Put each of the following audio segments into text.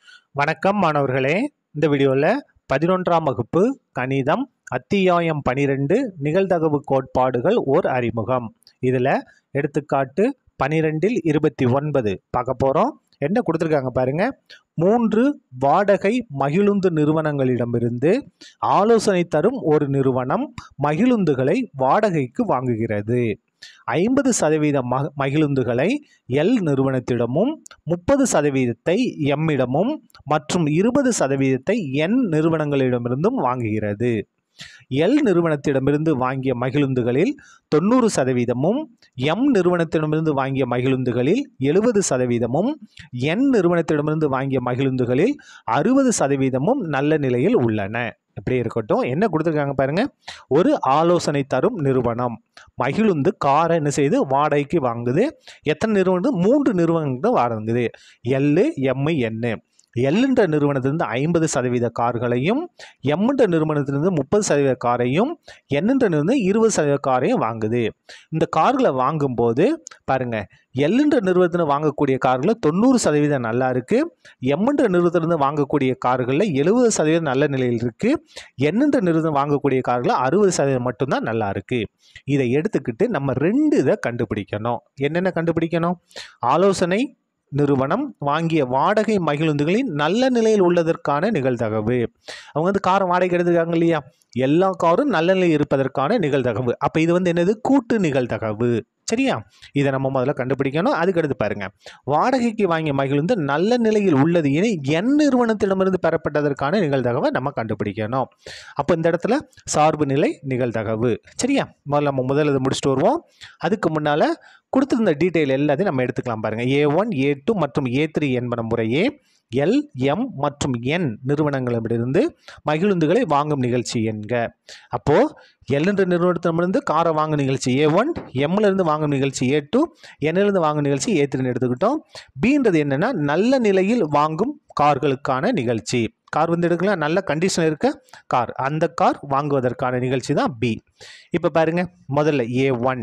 வணக்கம் மாணவர்களே இந்த வீடியோவில் பதினொன்றாம் வகுப்பு கணிதம் அத்தியாயம் பனிரெண்டு நிகழ்தகவு கோட்பாடுகள் ஓர் அறிமுகம் இதில் எடுத்துக்காட்டு பனிரெண்டில் இருபத்தி ஒன்பது பார்க்க போகிறோம் என்ன கொடுத்துருக்காங்க பாருங்க மூன்று வாடகை மகிழுந்து நிறுவனங்களிடமிருந்து ஆலோசனை தரும் ஒரு நிறுவனம் மகிழுந்துகளை வாடகைக்கு வாங்குகிறது ஐம்பது சதவீத மக மகிழுந்துகளை எல் நிறுவனத்திடமும் முப்பது சதவீதத்தை எம்மிடமும் மற்றும் இருபது சதவீதத்தை என் நிறுவனங்களிடமிருந்தும் வாங்குகிறது எல் நிறுவனத்திடமிருந்து வாங்கிய மகிழுந்துகளில் தொண்ணூறு சதவீதமும் எம் நிறுவனத்திடமிருந்து வாங்கிய மகிழுந்துகளில் எழுபது சதவீதமும் என் நிறுவனத்திடமிருந்து வாங்கிய மகிழுந்துகளில் அறுபது சதவீதமும் நல்ல நிலையில் உள்ளன இப்படி இருக்கட்டும் என்ன கொடுத்துருக்காங்க பாருங்க ஒரு ஆலோசனை தரும் நிறுவனம் மகிழுந்து காரை என்ன செய்து வாடகைக்கு வாங்குது எத்தனை நிறுவனம் மூன்று நிறுவனங்கள் வாங்குது எல்லு எம்மு என்னு எல்லுன்ற நிறுவனத்திலிருந்து ஐம்பது சதவீத கார்களையும் எம்ன்ற நிறுவனத்திலிருந்து முப்பது சதவீத காரையும் என்னன்ற நிறுவனம் இருபது சதவீத காரையும் வாங்குது இந்த கார்களை வாங்கும்போது பாருங்க எல்லுன்ற நிறுவனத்தில் வாங்கக்கூடிய கார்களில் தொண்ணூறு சதவீதம் நல்லா இருக்குது எம்ன்ற நிறுவனத்திலிருந்து வாங்கக்கூடிய கார்களில் எழுபது சதவீதம் நல்ல நிலையில் இருக்குது என்னன்ற நிறுவனம் வாங்கக்கூடிய கார்களில் அறுபது சதவீதம் மட்டும்தான் நல்லா இருக்குது இதை எடுத்துக்கிட்டு நம்ம ரெண்டு இதை கண்டுபிடிக்கணும் என்னென்ன கண்டுபிடிக்கணும் ஆலோசனை நிறுவனம் வாங்கிய வாடகை மகிழுந்துகளின் நல்ல நிலையில் உள்ளதற்கான நிகழ்தகவு அவங்க வந்து காரை வாடகை எடுத்துக்காங்க இல்லையா எல்லா காரும் நல்ல நிலையில் இருப்பதற்கான நிகழ்தகவு அப்போ இது வந்து என்னது கூட்டு நிகழ்தகவு சரியா இதை நம்ம முதல்ல கண்டுபிடிக்கணும் அதுக்கடுத்து பாருங்க வாடகைக்கு வாங்கிய மகிழுந்து நல்ல நிலையில் உள்ளது என என் நிறுவனத்திடமிருந்து பெறப்பட்டதற்கான நிகழ்தகவை நம்ம கண்டுபிடிக்கணும் அப்போ இந்த இடத்துல சார்பு நிலை நிகழ்தகவு சரியா முதல்ல நம்ம முதல்ல இதை முடிச்சுட்டு வருவோம் அதுக்கு முன்னால் கொடுத்துருந்த டீட்டெயில் எல்லாத்தையும் நம்ம எடுத்துக்கலாம் பாருங்கள் ஏ ஒன் ஏ டூ மற்றும் ஏ த்ரீ என்பன முறையே எல் எம் மற்றும் என் நிறுவனங்களிடமிருந்து மகிழுந்துகளை வாங்கும் நிகழ்ச்சி என்க அப்போது எல் என்ற நிறுவனத்திடமிருந்து காரை வாங்கும் நிகழ்ச்சி ஏ ஒன் எம்மிலிருந்து வாங்கும் நிகழ்ச்சி ஏ டூ என்னிலிருந்து வாங்கும் நிகழ்ச்சி ஏ த்ரீன்னு எடுத்துக்கிட்டோம் பீன்றது என்னென்னா நல்ல நிலையில் வாங்கும் கார்களுக்கான நிகழ்ச்சி கார் வந்து எடுக்கலாம் நல்ல கண்டிஷன் இருக்க கார் அந்த கார் வாங்குவதற்கான நிகழ்ச்சி தான் பி இப்போ பாருங்க முதல்ல A one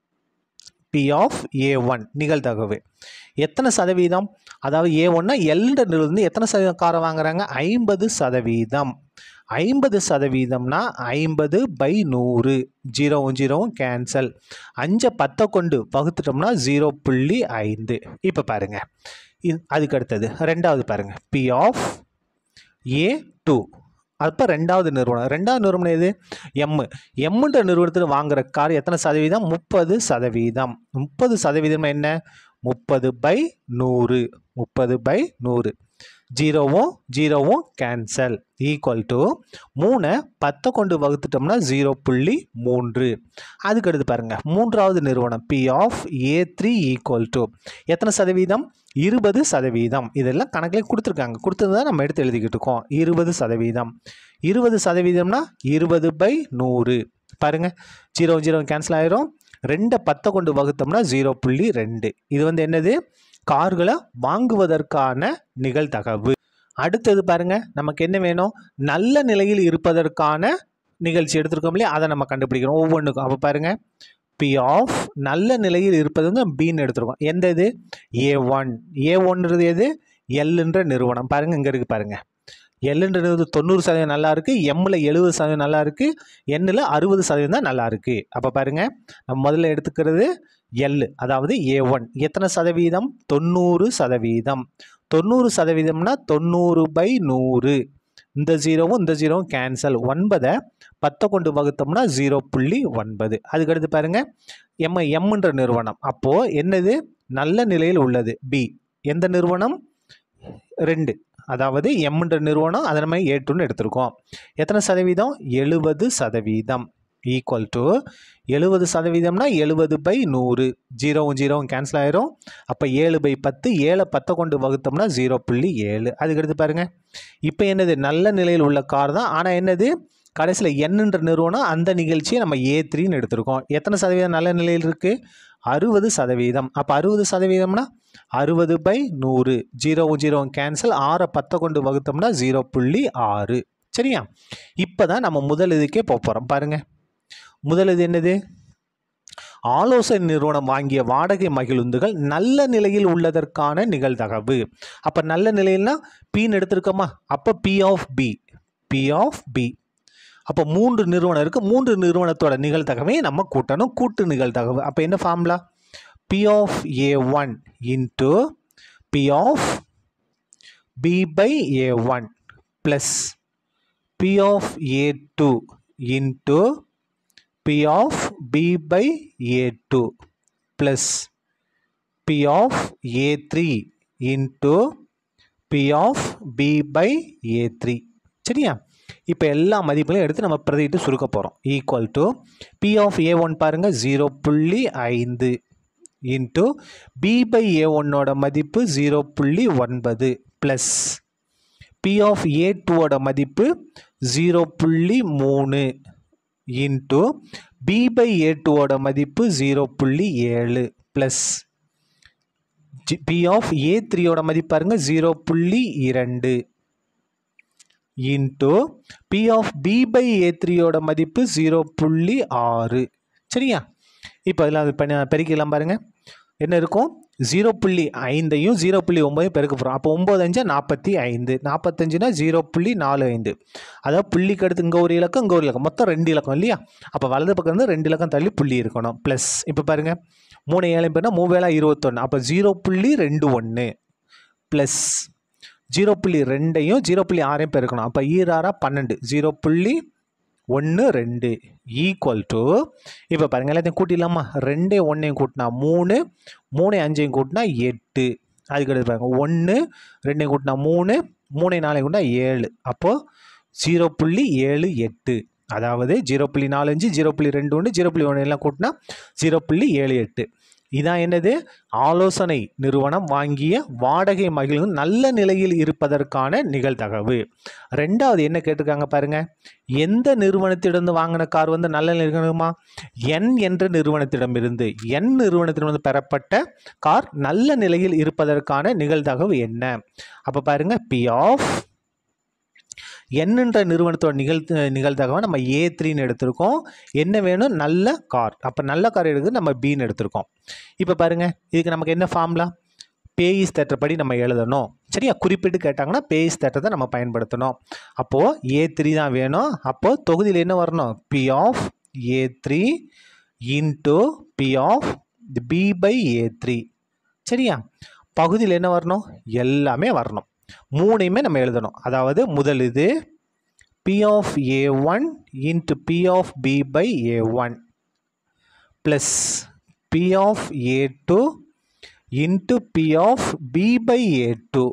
B of A one நிகழ்தகவு எத்தனை சதவீதம் அதாவது ஏ ஒன்னா எல்லிருந்து எத்தனை சதவீதம் காரை வாங்குறாங்க ஐம்பது சதவீதம் ஐம்பது சதவீதம்னா ஐம்பது பை நூறு ஜீரோவும் ஜீரோவும் கேன்சல் அஞ்சை பத்தை கொண்டு வகுத்துட்டோம்னா ஜீரோ புள்ளி ஐந்து இப்போ பாருங்க இது அதுக்கு அடுத்தது ரெண்டாவது பாருங்க பி ஆஃப் ஏ டூ அப்போ ரெண்டாவது நிறுவனம் ரெண்டாவது நிறுவனம் எது எம்மு எம்முன்ற நிறுவனத்தில் வாங்குற கார் எத்தனை சதவீதம் முப்பது சதவீதம் முப்பது சதவீதம் என்ன முப்பது பை நூறு முப்பது பை நூறு ஜீரோவும் ஜீரோவும் கேன்சல் ஈக்குவல் டு மூணை பத்தை கொண்டு வகுத்துட்டோம்னா ஜீரோ புள்ளி மூன்று அதுக்கு அடுத்து பாருங்கள் மூன்றாவது நிறுவனம் B of A three equal to எத்தனை சதவீதம் இருபது சதவீதம் இதெல்லாம் கணக்கில் கொடுத்துருக்காங்க கொடுத்தது நம்ம எடுத்து எழுதிக்கிட்டு இருக்கோம் இருபது சதவீதம் இருபது சதவீதம்னா இருபது பை நூறு பாருங்க ஜீரோ ஜீரோ கேன்சல் ஆயிரும் ரெண்டை பத்தை கொண்டு வகுத்தோம்னா ஜீரோ புள்ளி ரெண்டு இது வந்து என்னது கார்களை வாங்குவதற்கான நிகழ்தகவு அடுத்தது பாருங்க நமக்கு என்ன வேணும் நல்ல நிலையில் இருப்பதற்கான நிகழ்ச்சி எடுத்திருக்கோம் இல்லையா அதை நம்ம கண்டுபிடிக்கிறோம் ஒவ்வொன்றுக்கும் அப்போ பாருங்க பி ஆஃப் நல்ல நிலையில் இருப்பது வந்து பின்னு எடுத்திருக்கோம் எந்த இது ஏ ஒன் ஏ ஒன்றது எது எல்லுன்ற நிறுவனம் பாருங்க இங்கே இருக்கு பாருங்க எல்லுன்ற நிறுவனம் தொண்ணூறு சதவீதம் நல்லா இருக்கு எம்மில் எழுபது சதவீதம் நல்லா இருக்கு எண்ணில் அறுபது சதவீதம் தான் நல்லா இருக்கு அப்போ பாருங்க நம்ம முதல்ல எடுத்துக்கிறது எல் அதாவது ஏ ஒன் எத்தனை சதவீதம் தொண்ணூறு சதவீதம் தொண்ணூறு சதவீதம்னா தொண்ணூறு பை நூறு இந்த ஜீரோவும் இந்த ஜீரோவும் கேன்சல் ஒன்பதை பத்தை கொண்டு வகுத்தோம்னா ஜீரோ புள்ளி ஒன்பது அதுக்கடுத்து பாருங்க எம் எம்ன்ற நிறுவனம் அப்போது என்னது நல்ல நிலையில் உள்ளது பி எந்த நிறுவனம் ரெண்டு அதாவது எம்ன்ற நிறுவனம் அதை நம்ம ஏட்டுன்னு எடுத்திருக்கோம் எத்தனை சதவீதம் எழுபது சதவீதம் ஈக்குவல் டு எழுபது சதவீதம்னா எழுபது பை நூறு ஜீரோவும் ஜீரோவும் கேன்சல் ஆயிரும் அப்போ ஏழு பை பத்து ஏழை பத்தை கொண்டு வகுத்தோம்னா ஜீரோ புள்ளி ஏழு அதுக்கடுத்து பாருங்கள் இப்போ என்னது நல்ல நிலையில் உள்ள கார் தான் ஆனால் என்னது கடைசியில் என்னன்ற நிறுவனம் அந்த நிகழ்ச்சியை நம்ம ஏ த்ரீன்னு எடுத்திருக்கோம் எத்தனை சதவீதம் நல்ல நிலையில் இருக்குது அறுபது சதவீதம் அப்போ அறுபது சதவீதம்னா அறுபது பை நூறு ஜீரோவும் ஜீரோவும் கேன்சல் ஆறை பத்தை கொண்டு வகுத்தோம்னா ஜீரோ புள்ளி ஆறு சரியா இப்போ தான் நம்ம முதல் இதுக்கே போக போகிறோம் பாருங்கள் முதல் இது என்னது ஆலோசனை நிறுவனம் வாங்கிய வாடகை மகிழுந்துகள் நல்ல நிலையில் உள்ளதற்கான நிகழ்தகவு அப்போ நல்ல நிலையில்னா பின்னு எடுத்திருக்கோமா அப்போ P of B P of B அப்போ மூன்று நிறுவனம் இருக்குது மூன்று நிறுவனத்தோட நிகழ்தகவை நம்ம கூட்டணும் கூட்டு நிகழ்தகவு அப்போ என்ன formula P of A one into P of B by A one plus P of A two into P of B by A two plus P of A three into P of B by A three சரியா இப்போ எல்லா மதிப்புகளையும் எடுத்து நம்ம பிரதிட்டு சுருக்க போகிறோம் equal to P of A one பாருங்கள் ஜீரோ புள்ளி ஐந்து இன்ட்டு பி பை ஏ ஒன்னோட மதிப்பு ஜீரோ புள்ளி ஒன்பது ப்ளஸ் பி ஆஃப் ஏ டூவோட மதிப்பு ஜீரோ புள்ளி மூணு இன்ட்டு பி பை ஏ டூவோட மதிப்பு ஜீரோ புள்ளி ஏழு ப்ளஸ் பி ஆஃப் ஏ த்ரீயோட மதிப்பு பாருங்க ஜீரோ புள்ளி இரண்டு into P of B by A த்ரீயோட மதிப்பு ஜீரோ புள்ளி ஆறு சரியா இப்போ இதில் அது பண்ண பெருக்கலாம் பாருங்க என்ன இருக்கும் ஜீரோ புள்ளி ஐந்தையும் ஜீரோ புள்ளி ஒம்பதையும் பெருக்க போகிறோம் அப்போ ஒம்பது அஞ்சா நாற்பத்தி ஐந்து நாற்பத்தஞ்சுனா ஜீரோ புள்ளி நாலு ஐந்து அதாவது புள்ளிக்கு அடுத்து இங்கே ஒரு இலக்கம் இங்கே ஒரு இலக்கம் மொத்தம் ரெண்டு இலக்கம் இல்லையா அப்போ வலது பக்கம் இருந்து ரெண்டு இலக்கம் தள்ளி புள்ளி இருக்கணும் ப்ளஸ் இப்போ பாருங்கள் மூணு ஏழு பேர்னா மூவேளா இருபத்தொன்று அப்போ ஜீரோ புள்ளி ரெண்டு ஒன்று ப்ளஸ் ஜீரோ புள்ளி ரெண்டையும் ஜீரோ புள்ளி ஆறையும் பெருக்கணும் அப்போ ஈராறா பன்னெண்டு ஜீரோ புள்ளி ஒன்று ரெண்டு ஈக்குவல் டு இப்போ பாருங்கள் எல்லாத்தையும் கூட்டிடலாமா ரெண்டே ஒன்றையும் கூட்டினா மூணு மூணு அஞ்சையும் கூட்டினா எட்டு அதுக்கடுத்து பாருங்கள் ஒன்று ரெண்டையும் கூட்டினா மூணு மூணு நாளையும் கூட்டினா ஏழு அப்போது ஜீரோ புள்ளி ஏழு எட்டு அதாவது ஜீரோ புள்ளி நாலஞ்சு ஜீரோ புள்ளி ரெண்டு ஒன்று ஜீரோ புள்ளி ஒன்று எல்லாம் கூட்டினா ஜீரோ புள்ளி ஏழு எட்டு இதான் என்னது ஆலோசனை நிறுவனம் வாங்கிய வாடகை மகிழும் நல்ல நிலையில் இருப்பதற்கான நிகழ்தகவு ரெண்டாவது என்ன கேட்டிருக்காங்க பாருங்க எந்த நிறுவனத்திடமிருந்து வாங்கின கார் வந்து நல்ல நிறுவனமா என் என்ற நிறுவனத்திடமிருந்து என் நிறுவனத்திடமிருந்து பெறப்பட்ட கார் நல்ல நிலையில் இருப்பதற்கான நிகழ்தகவு என்ன அப்போ பாருங்க பி ஆஃப் என்னன்ற நிறுவனத்தோட நிகழ் நிகழ்தகவை நம்ம ஏ த்ரீன்னு எடுத்திருக்கோம் என்ன வேணும் நல்ல கார் அப்போ நல்ல கார் எடுத்து நம்ம பின்னு எடுத்திருக்கோம் இப்போ பாருங்க இதுக்கு நமக்கு என்ன ஃபார்முலா பேயிஸ் தேட்டப்படி நம்ம எழுதணும் சரியா குறிப்பிட்டு கேட்டாங்கன்னா பேயிஸ் தேட்டத்தை நம்ம பயன்படுத்தணும் அப்போது ஏ த்ரீ தான் வேணும் அப்போது தொகுதியில் என்ன வரணும் P of A three into P of B by A three சரியா பகுதியில் என்ன வரணும் எல்லாமே வரணும் மூணையுமே நம்ம எழுதணும் அதாவது முதல் இது P of A one into P of B by A one plus P of A two into P of B by A two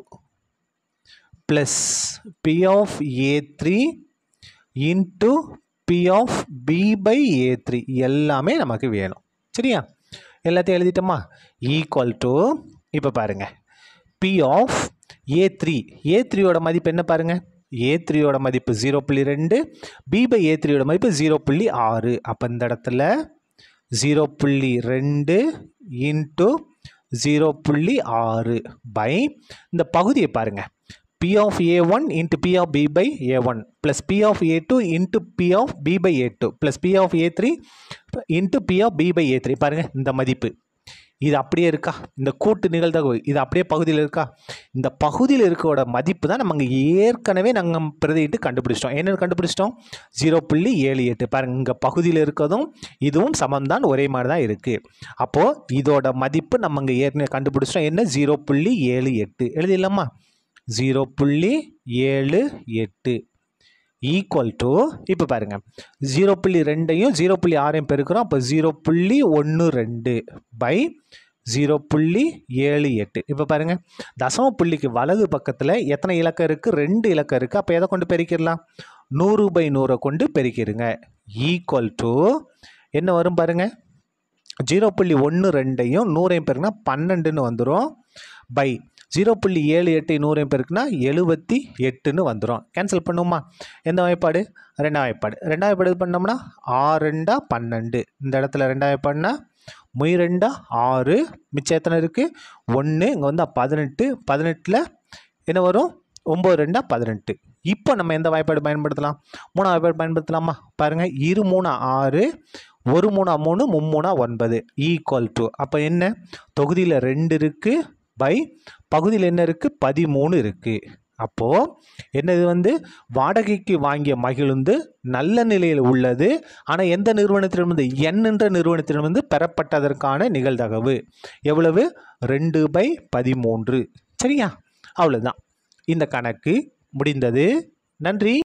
plus P of A three into P of B by A three எல்லாமே நமக்கு வேணும் சரியா எல்லாத்தையும் எழுதிட்டோமா equal to இப்போ பாருங்கள் P of A three A த்ரீயோட மதிப்பு என்ன பாருங்கள் ஏ த்ரீயோட மதிப்பு ஜீரோ புள்ளி ரெண்டு பி பை ஏ த்ரீயோட மதிப்பு ஜீரோ புள்ளி ஆறு அப்போ இந்த இடத்துல ஜீரோ புள்ளி ரெண்டு இன்ட்டு ஜீரோ புள்ளி ஆறு பை இந்த பகுதியை பாருங்கள் P of A one into P of B by A one plus P of A two into P of B by A two plus P of A three into P of B by A three பாருங்கள் இந்த மதிப்பு இது அப்படியே இருக்கா இந்த கூட்டு நிகழ்தகவு இது அப்படியே பகுதியில் இருக்கா இந்த பகுதியில் இருக்கோட மதிப்பு தான் நம்ம இங்கே ஏற்கனவே நாங்கள் பிரதியிட்டு கண்டுபிடிச்சிட்டோம் என்னென்னு கண்டுபிடிச்சிட்டோம் ஜீரோ புள்ளி ஏழு எட்டு பாருங்க இங்கே பகுதியில் இருக்கிறதும் இதுவும் சமம் தான் ஒரே மாதிரி தான் இருக்குது அப்போது இதோட மதிப்பு நம்ம இங்கே ஏற்கனவே கண்டுபிடிச்சிட்டோம் என்ன ஜீரோ புள்ளி ஏழு எட்டு எழுதிடலாமா ஜீரோ புள்ளி ஏழு எட்டு ஈக்குவல் டு இப்போ பாருங்கள் ஜீரோ புள்ளி ரெண்டையும் ஜீரோ புள்ளி ஆறையும் பெருக்கிறோம் அப்போ ஜீரோ புள்ளி ஒன்று ரெண்டு பை ஜீரோ புள்ளி ஏழு எட்டு இப்போ பாருங்கள் தசம புள்ளிக்கு வலது பக்கத்தில் எத்தனை இலக்கம் இருக்குது ரெண்டு இலக்கம் இருக்குது அப்போ எதை கொண்டு பெருக்கிடலாம் நூறு பை நூறை கொண்டு பெருக்கிடுங்க ஈக்குவல் டு என்ன வரும் பாருங்கள் ஜீரோ புள்ளி ஒன்று ரெண்டையும் நூறையும் பெருக்குனா பன்னெண்டுன்னு வந்துடும் பை ஜீரோ புள்ளி ஏழு எட்டு நூறையும் பெருக்குனா எழுபத்தி எட்டுன்னு வந்துடும் கேன்சல் பண்ணுவோமா எந்த வாய்ப்பாடு ரெண்டாம் வாய்ப்பாடு ரெண்டாம் வாய்ப்பாடு இது பண்ணோம்னா ஆறு ரெண்டா பன்னெண்டு இந்த இடத்துல ரெண்டாம் வாய்ப்பாடுனா மொய் ரெண்டா ஆறு மிச்சம் எத்தனை இருக்குது ஒன்று இங்கே வந்து பதினெட்டு பதினெட்டில் என்ன வரும் ஒம்பது ரெண்டா பதினெட்டு இப்போ நம்ம எந்த வாய்ப்பாடு பயன்படுத்தலாம் மூணாம் வாய்ப்பாடு பயன்படுத்தலாமா பாருங்கள் இரு மூணு ஆறு ஒரு மூணா மூணு மும்மூணா ஒன்பது ஈக்குவல் டு அப்போ என்ன தொகுதியில் ரெண்டு இருக்குது பை பகுதியில் என்ன இருக்குது பதிமூணு இருக்குது அப்போது என்னது வந்து வாடகைக்கு வாங்கிய மகிழுந்து நல்ல நிலையில் உள்ளது ஆனால் எந்த நிறுவனத்திடமிருந்து என் என்ற நிறுவனத்திடமிருந்து பெறப்பட்டதற்கான நிகழ்தகவு எவ்வளவு ரெண்டு பை பதிமூன்று சரியா அவ்வளோதான் இந்த கணக்கு முடிந்தது நன்றி